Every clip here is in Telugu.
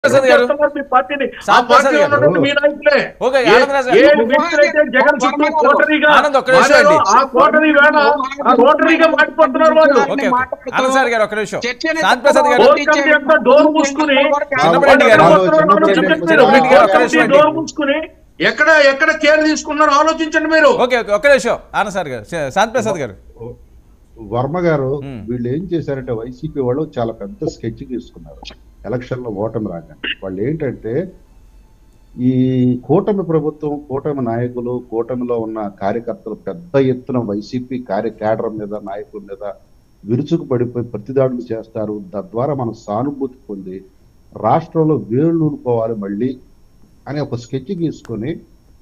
ప్రసాద్ గారు చేస్తున్నారు మీ పార్టీని ఆ సాంబ ప్రసాద్ పార్టీలో గారు. ఉన్నటువంటి మీ నాయకులే ఓకే, ఏ- ఆనందరాజు గారు. ఏ వ్యక్తులైతే జగన్ చుట్టూ కోటరీగా ఆనంద్ ఒక్క నిమిషం మారారో, అండి. ఆ కోటరీ వేళ ఆ కోటరీగా మారిపోతున్నారు వాళ్ళు ఓకే ఓకే ఆనంద్ గారు ఒక నిమిషం శాంతి ప్రసాద్ గారు కోర్ కమిటీ అంతా డోర్ మూసుకుని చిన్నప్పటి గారు. చిన్నప్పటి గారు ఒక్క నిమిషం అండి. డోర్ మూసుకుని ఎక్కడ ఎక్కడ కేర్ తీసుకున్నారో ఆలోచించండి మీరు ఓకే ఓకే ఒక్క నిమిషం ఆనంద్ సార్ గారు శా- శాంతి ప్రసాద్ గారు వర్మ గారు మ్మ్. వీళ్ళు ఏం చేశారంటే వైసీపీ వాళ్ళు చాలా పెద్ద స్కెచ్ తీసుకున్నారు ఎలక్షన్ లో ఓటమి రాగానే వాళ్ళు ఏంటంటే ఈ కూటమి ప్రభుత్వం కూటమి నాయకులు కూటమిలో ఉన్న కార్యకర్తలు పెద్ద ఎత్తున వైసీపీ కార్య కేడర్ మీద నాయకుల మీద విరుచుకు పడిపోయి ప్రతిదాడులు చేస్తారు తద్వారా మనం సానుభూతి పొంది రాష్ట్రంలో వేళ్ళు ఊరుకోవాలి మళ్ళీ అనే ఒక స్కెచ్ గీసుకొని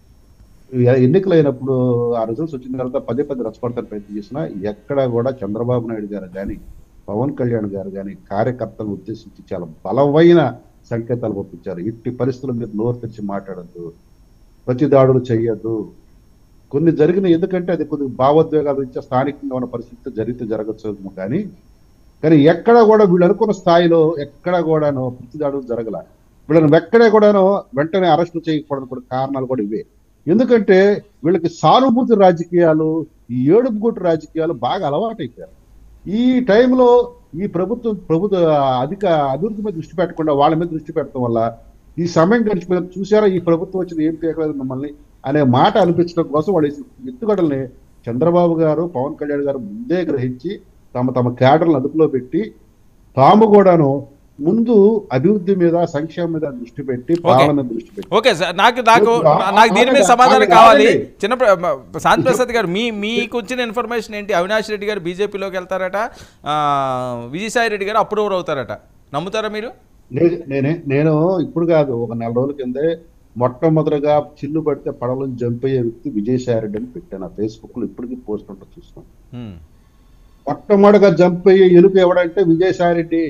ఎ- ఎన్నికలైనప్పుడు ఆ రిజల్ట్స్ వచ్చిన తర్వాత పదే పదే రెచ్చగొడతాను ప్రయత్నం చేసినా ఎక్కడ కూడా చంద్రబాబు నాయుడు గారు కానీ పవన్ కళ్యాణ్ గారు కానీ కార్యకర్తలను ఉద్దేశించి చాలా బలమైన సంకేతాలు పంపించారు ఇట్టి పరిస్థితుల మీద నోరు తెచ్చి మాట్లాడద్దు ప్రతి దాడులు చెయ్యొద్దు కొన్ని జరిగిన ఎందుకంటే అది కొద్దిగా భావోద్వేగాలు ఇచ్చే స్థానికంగా ఉన్న పరిస్థితి జరిగితే జరగచ్చు కానీ కానీ ఎక్కడ కూడా వీళ్ళు అనుకున్న స్థాయిలో ఎక్కడ కూడాను ప్రతి దాడులు జరగల వీళ్ళని ఎక్కడే కూడాను వెంటనే అరెస్ట్ చేయకపోవడానికి కూడా కారణాలు కూడా ఇవే ఎందుకంటే వీళ్ళకి సానుభూతి రాజకీయాలు ఈ ఏడుపు గుట్టు రాజకీయాలు బాగా అలవాటైపోయారు ఈ టైంలో ఈ ప్రభుత్వం ప్రభుత్వ అధిక అభివృద్ధి మీద దృష్టి పెట్టకుండా వాళ్ళ మీద దృష్టి పెట్టడం వల్ల ఈ సమయం గడిచిపోయిన చూసారా ఈ ప్రభుత్వం వచ్చింది ఏం చేయగలదు మమ్మల్ని అనే మాట అనిపించడం కోసం వాళ్ళు ఎత్తుగడల్ని చంద్రబాబు గారు పవన్ కళ్యాణ్ గారు ముందే గ్రహించి తమ తమ క్యాడర్లను అదుపులో పెట్టి తాము కూడాను ముందు అభివృద్ధి మీద సంక్షేమం మీద దృష్టి పెట్టి పాలన మీద దృష్టి పెట్టి ఓకే సార్ నాకు నాకు ఆ- నాకు దీని మీద ఆగండి, సమాధానం ఆగండి, కావాలి ఆగండి. చిన్న ప్ర- మ- శాంతి ప్రసాద్ గారు మీ మీకు వచ్చిన ఇన్ఫర్మేషన్ ఏంటి అవినాష్ రెడ్డి గారు బీజేపీలోకి వెళ్తారట ఆ, విజయసాయి రెడ్డి గారు అప్రూవర్ అవుతారట నమ్ముతారా మీరు నే- నేనే నేను ఇప్పుడు కాదు ఒక నెల రోజుల కిందే మొట్టమొదటిగా చిల్లు పడితే పడవలను జంప్ అయ్యే వ్యక్తి విజయసాయి రెడ్డి అని పెట్టాను ఆ ఫేస్బుక్ లో ఇప్పటికీ పోస్ట్ ఉంటుంది చూస్తున్నాను హ్మ్. మొట్టమొదటిగా జంప్ అయ్యే ఎలుక ఎవడంటే విజయసాయి రెడ్డి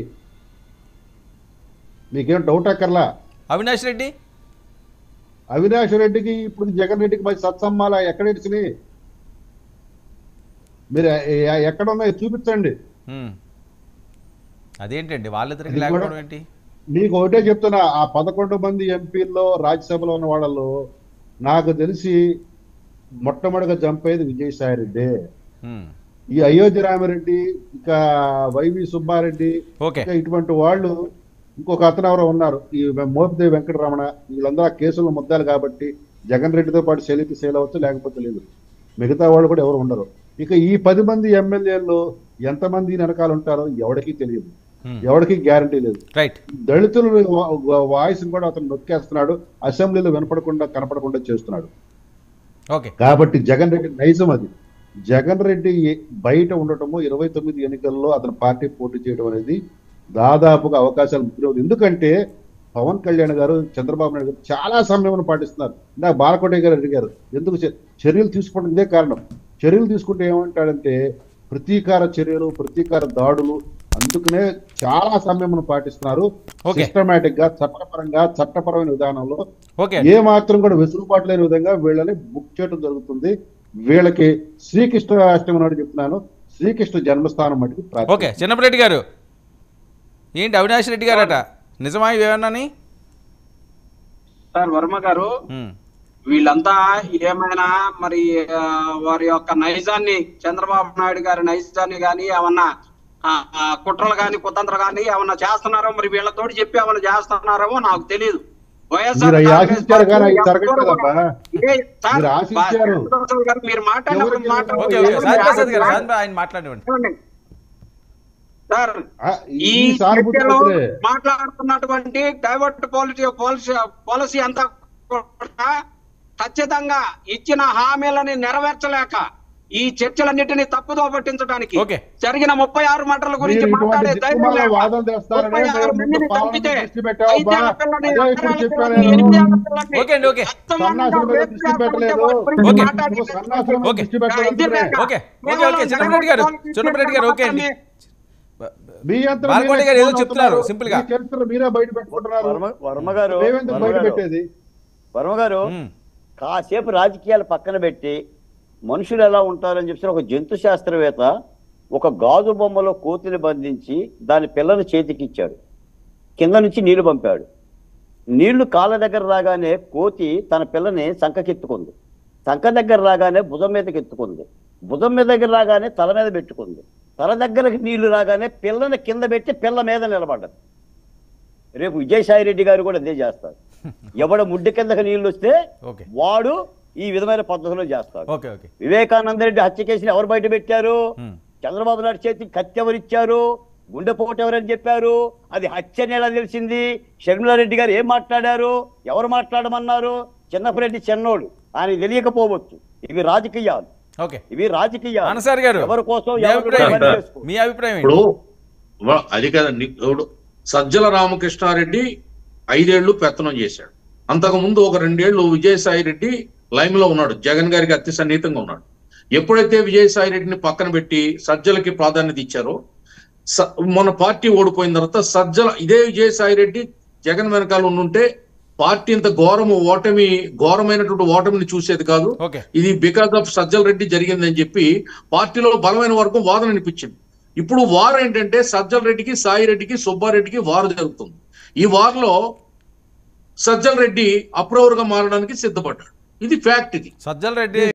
మీకేం డౌట్ అక్కర్లా అవినాష్ రెడ్డి అవినాష్ రెడ్డికి ఇప్పుడు జగన్ రెడ్డికి మరి సత్సమ్మాల ఎక్కడ ఇచ్చినాయి మీరు ఎ- ఎ- ఎక్కడ ఉన్నాయో చూపించండి హ్మ్. అదేంటండి వాళ్ళిద్దరికి అది కూడా- లేకపోవడం ఏంటి మీకు ఒకటే చెప్తున్నా ఆ పదకొండు మంది ఎంపీల్లో రాజ్యసభలో ఉన్న వాళ్ళలో నాకు తెలిసి మొట్టమొదటిగా జంప్ అయ్యేది విజయసాయి రెడ్డి హ్మ్. ఈ అయోధ్య రామిరెడ్డి ఇక వైవి సుబ్బారెడ్డి ఓకే ఇంకా ఇటువంటి వాళ్ళు ఇంకొక అతను ఎవరో ఉన్నారు ఈ మోపిదేవి వెంకటరమణ వీళ్ళందరూ ఆ కేసుల్లో ముద్దాలు కాబట్టి జగన్ రెడ్డితో పాటు సెలికి సేల్ అవ్వచ్చు లేకపోతే లేదు మిగతా వాళ్ళు కూడా ఎవరు ఉండరు ఇక ఈ పది మంది ఎమ్మెల్యేలు ఎంతమంది వెనకాల ఉంటారో ఎవరికీ తెలియదు హ్మ్. ఎవరికీ గ్యారంటీ లేదు రైట్ దళితుల వాయిస్ కూడా అతను నొక్కేస్తున్నాడు అసెంబ్లీలో వినపడకుండా కనపడకుండా చేస్తున్నాడు ఓకే కాబట్టి జగన్ రెడ్డి నైజం అది జగన్ రెడ్డి ఏ- బయట ఉండటము ఇరవై తొమ్మిది ఎన్నికల్లో అతను పార్టీ పోటీ చేయడం అనేది దాదాపుగా అవకాశాలు ముఖ్యం ఎందుకంటే పవన్ కళ్యాణ్ గారు చంద్రబాబు నాయుడు గారు చాలా సమయం పాటిస్తున్నారు ఇందాక బాలకోట గారు అడిగారు ఎందుకు చే- చర్యలు తీసుకోవడం ఇదే కారణం చర్యలు తీసుకుంటే ఏమంటాడంటే ప్రతీకార చర్యలు ప్రతీకార దాడులు అందుకనే చాలా సమయం పాటిస్తున్నారు Okay. సిస్టమేటిక్ గా చట్టపరంగా చట్టపరమైన విధానంలో ఓకే ఏ మాత్రం కూడా వెసులుబాటు లేని విధంగా వీళ్ళని బుక్ చేయడం జరుగుతుంది వీళ్ళకి శ్రీకృష్ణ అష్టమి నాడు చెప్తున్నాను శ్రీకృష్ణ జన్మస్థానం మటుకు ప్రార్థన. ఓకే చిన్నపరెడ్డి గారు ఏంటి అవినాష్ రెడ్డి గారట నిజమా ఇవేమన్నాని సార్ వర్మ గారు హ్మ్. వీళ్ళంతా ఏమైనా మరి ఆ, వారి యొక్క నైజాన్ని చంద్రబాబు నాయుడు గారి నైజాన్ని గాని ఏమన్నా ఆ, ఆ, కుట్రలు గాని కుతంత్రలు గాని ఏమన్నా చేస్తున్నారో మరి వీళ్ళతోటి చెప్పి ఏమన్నా చేస్తున్నారేమో నాకు తెలియదు వైఎస్ఆర్ మీరు అవి కాంగ్రెస్ ఆశించారు కానీ అవి పార్టీ జరగట్లేదబ్బా ఏ, సార్, మీరు ఆశించారు. చంద్రబాబు గారు మీరు మాట్లాడినప్పుడు ఎవరికి మాట- ఓకే ఎవరికి ఓకే శాంతి ప్రసాద్ గారు సార్, శాంతి ఆయన మాట్లాడివ్వండి సార్ ఆ, ఈ ఈ సానుభూతి చర్చలో వదిలే. మాట్లాడుతున్నటువంటి డైవర్ట్ పాలిటీ పాలసీ పాలసీ అంతా కూడా ఖచ్చితంగా ఇచ్చిన హామీలని నెరవేర్చలేక ఈ చర్చలన్నిటిని తప్పుదో పట్టించడానికి ఓకే. జరిగిన ముప్పై ఆరు మటల గురించి మీరు ఇటువంటి మాట్లాడే ధైర్యం దిక్కుమాల లేక వాదన చేస్తారనే ముప్పై ఆరు మేము మందిని పాలన చంపితే దృష్టి పెట్టావా? ఐదేళ్ల పిల్లని, అదే ఇప్పుడు ఆరేళ్ల చెప్పాను పిల్లని, నేను. ఎనిమిదేళ్ల పిల్లని ఓకే అండి, ఓకే. అస్తమానంగా సన్నాసుల మీద రేపు దృష్టి పెట్టలేదు. చేస్తుంటే వారి గురించి ఓకే. మాట్లాడి నువ్వు సన్నాసుల మీద ఓకే. దృష్టి పెట్టలేదు. ఓకే ఓకే ఓకే చిన్నపరెడ్డి గారు చిన్నపరెడ్డి గారు ఓకే అండి మీ అంతటా బాలకోటి మీరే గారు ఏదో ఫోన్ చెప్తున్నారు, అవుతున్నారు. సింపుల్ గా. మీ చరిత్ర మీరే బయట పెట్టుకుంటున్నారు వర్మ వర్మ గారు మేమెందుకు వర్మ బయట గారు, పెట్టేది వర్మ గారు హ్మ్. కాసేపు రాజకీయాలు పక్కన పెట్టి మనుషులు ఎలా ఉంటారని చెప్పి ఒక జంతు శాస్త్రవేత్త ఒక గాజు బొమ్మలో కోతిని బంధించి దాని పిల్లని చేతికిచ్చాడు కింద నుంచి నీళ్లు పంపాడు నీళ్లు కాళ్ళ దగ్గర రాగానే కోతి తన పిల్లని సంకకెత్తుకుంది సంక దగ్గర రాగానే భుజం మీదకి ఎత్తుకుంది భుజం మీద దగ్గర రాగానే తల మీద పెట్టుకుంది తల దగ్గరకు నీళ్లు రాగానే పిల్లని కింద పెట్టి పిల్ల మీద నిలబడ్డది రేపు విజయసాయి రెడ్డి గారు కూడా అదే చేస్తారు ఎవడ ముడ్డి కిందకి నీళ్లు వస్తే ఓకే వాడు ఈ విధమైన పద్ధతిలో చేస్తాడు ఓకే ఓకే వివేకానంద రెడ్డి హత్య కేసుని ఎవరు బయట పెట్టారు Hmm. చంద్రబాబు నాయుడు చేతికి కత్తి ఎవరిచ్చారు గుండెపోటు ఎవరని చెప్పారు అది హత్య అని ఎలా తెలిసింది షర్మిలారెడ్డి గారు ఏం మాట్లాడారు ఎవరు మాట్లాడమన్నారు చిన్నపరెడ్డి చెన్నోడు ఆయన తెలియకపోవచ్చు ఇవి రాజకీయాలు ఓకే ఇవి రాజకీయాలు అనసారి గారు ఎవరి కోసం మీ ఎవరు అభిప్రాయం పని ఏంటి? చేసుకో. మీ అభిప్రాయం ఏంటి ఇప్పుడు వా- అది కదండి ఇప్పుడు సజ్జల రామకృష్ణారెడ్డి ఐదేళ్లు పెత్తనం చేశాడు అంతకు ముందు ఒక రెండేళ్లు విజయసాయి రెడ్డి లైమ్ లో ఉన్నాడు జగన్ గారికి అతి సన్నిహితంగా ఉన్నాడు ఎప్పుడైతే విజయసాయి రెడ్డిని పక్కన పెట్టి సజ్జలకి ప్రాధాన్యత ఇచ్చారో స- మన పార్టీ ఓడిపోయిన తర్వాత సజ్జల ఇదే విజయసాయి రెడ్డి జగన్ వెనకాల ఉండుంటే పార్టీ ఇంత ఘోరము ఓటమి ఘోరమైనటువంటి ఓటమిని చూసేది కాదు ఓకే ఇది బికాస్ ఆఫ్ సజ్జల రెడ్డి జరిగిందని చెప్పి పార్టీలో బలమైన వర్గం వాదన అనిపించింది ఇప్పుడు వారు ఏంటంటే సజ్జల రెడ్డికి సాయి రెడ్డికి సుబ్బారెడ్డికి వారు జరుగుతుంది ఈ వార్లో సజ్జల రెడ్డి అప్రూవర్ గా మారడానికి సిద్ధపడ్డాడు ఇది ఫ్యాక్ట్ ఇది సజ్జల రెడ్డి